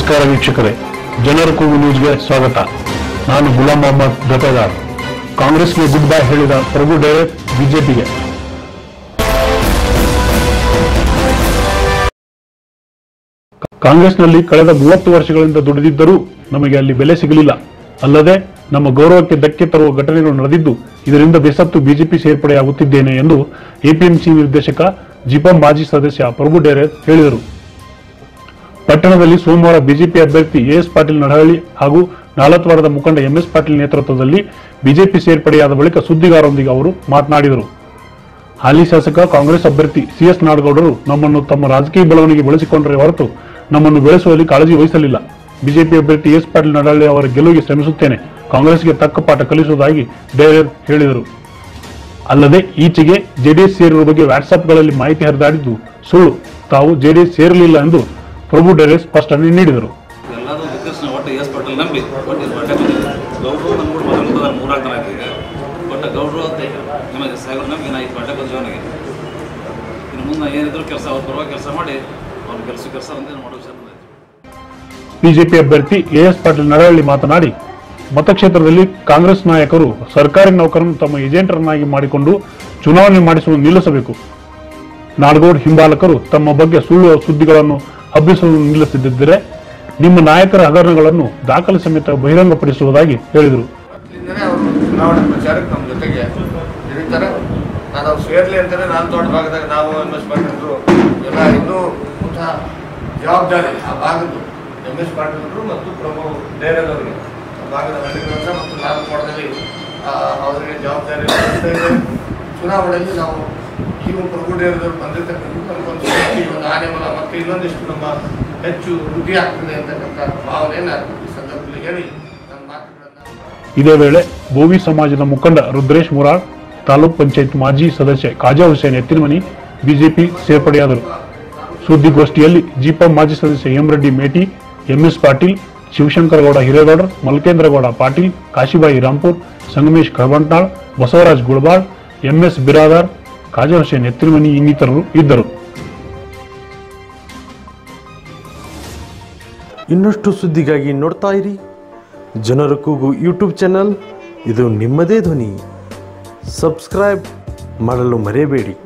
ನಮಸ್ಕಾರ ವೀಕ್ಷಕರೇ ಜನರ ಕೂಗು ನ್ಯೂಸ್ಗೆ ಸ್ವಾಗತ ನಾನು ಗುಲಾಂ ಮೊಹಮ್ಮದ್ ಜೊತೆಗಾರ್ ಕಾಂಗ್ರೆಸ್ಗೆ ಗುಡ್ ಬೈ ಹೇಳಿದ ಪ್ರಭು ಡೈರೆಕ್ಟ್ ಬಿಜೆಪಿಗೆ ಕಾಂಗ್ರೆಸ್ನಲ್ಲಿ ಕಳೆದ ಮೂವತ್ತು ವರ್ಷಗಳಿಂದ ದುಡಿದಿದ್ದರೂ ನಮಗೆ ಅಲ್ಲಿ ಬೆಲೆ ಸಿಗಲಿಲ್ಲ ಅಲ್ಲದೆ ನಮ್ಮ ಗೌರವಕ್ಕೆ ಧಕ್ಕೆ ತರುವ ಘಟನೆಗಳು ನಡೆದಿದ್ದು ಇದರಿಂದ ಬೆಸತ್ತು ಬಿಜೆಪಿ ಸೇರ್ಪಡೆಯಾಗುತ್ತಿದ್ದೇನೆ ಎಂದು ಎಪಿಎಂಸಿ ನಿರ್ದೇಶಕ ಜಿಪಂ ಮಾಜಿ ಸದಸ್ಯ ಪ್ರಭು ಡೇರೆ ಹೇಳಿದರು ಪಟ್ಟಣದಲ್ಲಿ ಸೋಮವಾರ ಬಿಜೆಪಿ ಅಭ್ಯರ್ಥಿ ಎಎಸ್ ಪಾಟೀಲ್ ನಡಹಳ್ಳಿ ಹಾಗೂ ನಾಲತ್ವಾರದ ಮುಖಂಡ ಎಂಎಸ್ ಪಾಟೀಲ್ ನೇತೃತ್ವದಲ್ಲಿ ಬಿಜೆಪಿ ಸೇರ್ಪಡೆಯಾದ ಬಳಿಕ ಸುದ್ದಿಗಾರರೊಂದಿಗೆ ಅವರು ಮಾತನಾಡಿದರು ಹಾಲಿ ಶಾಸಕ ಕಾಂಗ್ರೆಸ್ ಅಭ್ಯರ್ಥಿ ಸಿಎಸ್ ನಾಡಗೌಡರು ನಮ್ಮನ್ನು ತಮ್ಮ ರಾಜಕೀಯ ಬೆಳವಣಿಗೆ ಬಳಸಿಕೊಂಡರೆ ಹೊರತು ನಮ್ಮನ್ನು ಬೆಳೆಸುವಲ್ಲಿ ಕಾಳಜಿ ವಹಿಸಲಿಲ್ಲ ಬಿಜೆಪಿ ಅಭ್ಯರ್ಥಿ ಎಸ್ ಪಾಟೀಲ್ ನಡಹಳ್ಳಿ ಅವರ ಗೆಲುವಿಗೆ ಶ್ರಮಿಸುತ್ತೇನೆ ಕಾಂಗ್ರೆಸ್ಗೆ ತಕ್ಕ ಪಾಠ ಕಲಿಸುವುದಾಗಿ ಡೇರರ್ ಹೇಳಿದರು ಅಲ್ಲದೆ ಈಚೆಗೆ ಜೆಡಿಎಸ್ ಸೇರುವ ಬಗ್ಗೆ ವಾಟ್ಸ್ಆಪ್ಗಳಲ್ಲಿ ಮಾಹಿತಿ ಹರಿದಾಡಿದ್ದು ಸುಳ್ಳು ತಾವು ಜೆಡಿಎಸ್ ಸೇರಲಿಲ್ಲ ಎಂದು ಪ್ರಭು ಡೇರೆ ಸ್ಪಷ್ಟನೆ ನೀಡಿದರು ಎಲ್ಲರೂ ಡಿಸ್ಕಷನ್ ಒಟ್ಟು ಎಸ್ ಪಟೇಲ್ ನಂಬಿ ಒಟ್ಟು ಇದು ಬಟ್ಟೆ ಬಂದಿದೆ ಗೌಡ್ರು ನಮ್ಮ ಕೂಡ ಮೊದಲು ಮೂರಾರು ಜನ ಆಯ್ತು ಈಗ ಒಟ್ಟು ಗೌಡ್ರು ಅಂತ ನಿಮಗೆ ಸಾಗರ ನಂಬಿ ನಾ ಈ ಬಟ್ಟೆ ಬಂದ ಜೀವನಿಗೆ ಇನ್ನು ಮುಂದೆ ಏನಿದ್ರು ಕೆಲಸ ಅವ್ರ ಪರವಾಗಿ ಕೆಲಸ ಮಾಡಿ ಅವ್ರ ಕೆಲಸ ಕೆಲಸ ಒಂದೇ ಮಾಡೋ ವಿಷಯ ಬಂದೈತೆ ಬಿಜೆಪಿ ಅಭ್ಯರ್ಥಿ ಎಎಸ್ ಪಾಟೀಲ್ ನಡಹಳ್ಳಿ ಮಾತನಾಡಿ ಮತಕ್ಷೇತ್ರದಲ್ಲಿ ಕಾಂಗ್ರೆಸ್ ನಾಯಕರು ಸರ್ಕಾರಿ ನೌಕರನ್ನು ತಮ್ಮ ಏಜೆಂಟರನ್ನಾಗಿ ಮಾಡಿಕೊಂಡು ಚುನಾವಣೆ ಮಾಡಿಸುವುದು ನಿಲ್ಲಿಸಬೇಕು ನಾಡಗೌಡ್ ಹಿಂಬಾಲಕರು ತಮ್ಮ ಬಗ್ಗೆ ಸುಳ್ಳು ಸುದ್ದಿಗಳನ್ನು ಹಬ್ಬಿಸುವುದು ನಿಲ್ಲಿಸದಿದ್ದರೆ ನಿಮ್ಮ ನಾಯಕರ ಹಗರಣಗಳನ್ನು ದಾಖಲೆ ಸಮೇತ ಬಹಿರಂಗಪಡಿಸುವುದಾಗಿ ಹೇಳಿದರು ಮೊದಲಿಂದನೇ ಅವರು ಚುನಾವಣೆ ಪ್ರಚಾರಕ್ಕೆ ನಮ್ಮ ಜೊತೆಗೆ ಇಳಿತಾರೆ ನಾನು ಅವ್ರು ಸೇರ್ಲಿ ಅಂತಾನೆ ನಾನು ತೋಟ ಭಾಗದಾಗ ನಾವು ಎಮ್ ಎಸ್ ಪಾಟೀಲ್ರು ಎಲ್ಲ ಇನ್ನೂ ಇಂಥ ಜವಾಬ್ದಾರಿ ಆ ಭಾಗದ್ದು ಎಮ್ ಎಸ್ ಪಾಟೀಲ್ರು ಮತ್ತು ಪ್ರಭು ಡೇರದವರಿಗೆ ಆ ಭಾಗದ ಹಳ್ಳಿಗಳನ್ನ ಮತ್ತು ನಾನು ತೋಟದಲ್ಲಿ ಆ, ಅವರಿಗೆ ಜವಾಬ್ದಾರಿ ವಹಿಸ್ತಾ ಇದೆ. ಚುನಾವಣೆಯಲ್ಲಿ ನಾವು ಇವು ಪ್ರಭು ಡೇರದವ್ರು ಬಂದಿರ್ತಕ್ಕಂಥ ನಮಗೊಂದು ಶಕ್ತಿ ಒಂದು ಆನೆ ಬಲ ಮತ್ತು ಇನ್ನೊಂದಿಷ್ಟು ನಮ್ಮ ಹೆಚ್ಚು ವೃದ್ಧಿ ಆಗ್ತದೆ ಅಂತಕ್ಕಂಥ ಭಾವನೆಯನ್ನು ಈ ಸಂದರ್ಭದಲ್ಲಿ ಹೇಳಿ ನನ್ನ ಮಾತುಗಳನ್ನು ಇದೇ ವೇಳೆ ಬೋವಿ ಸಮಾಜದ ಮುಖಂಡ ರುದ್ರೇಶ್ ಮುರಾಳ್ ತಾಲೂಕ್ ಪಂಚಾಯತ್ ಮಾಜಿ ಸದಸ್ಯ ಖಾಜಾ ಹುಸೇನ್ ಎತ್ತಿನಮನಿ ಬಿಜೆಪಿ ಸೇರ್ಪಡೆಯಾದರು ಸುದ್ದಿಗೋಷ್ಠಿಯಲ್ಲಿ ಜಿಪಂ ಮಾಜಿ ಸದಸ್ಯ M Reddy Meti MS Patil Shivashankargouda Hiregoudar Malkendragouda Patil Kashibai Rampur Sangamesh Kalavantal Basavaraj Gulabal MS Biradar Khaja Hussain Ettinamani ಇನ್ನಿತರರು ಇದ್ದರು ಇನ್ನಷ್ಟು ಸುದ್ದಿಗಾಗಿ ನೋಡ್ತಾ ಇರಿ ಜನರ ಕೂಗು ಯೂಟ್ಯೂಬ್ ಚಾನಲ್ ಇದು ನಿಮ್ಮದೇ ಧ್ವನಿ ಸಬ್ಸ್ಕ್ರೈಬ್ ಮಾಡಲು ಮರೆಯಬೇಡಿ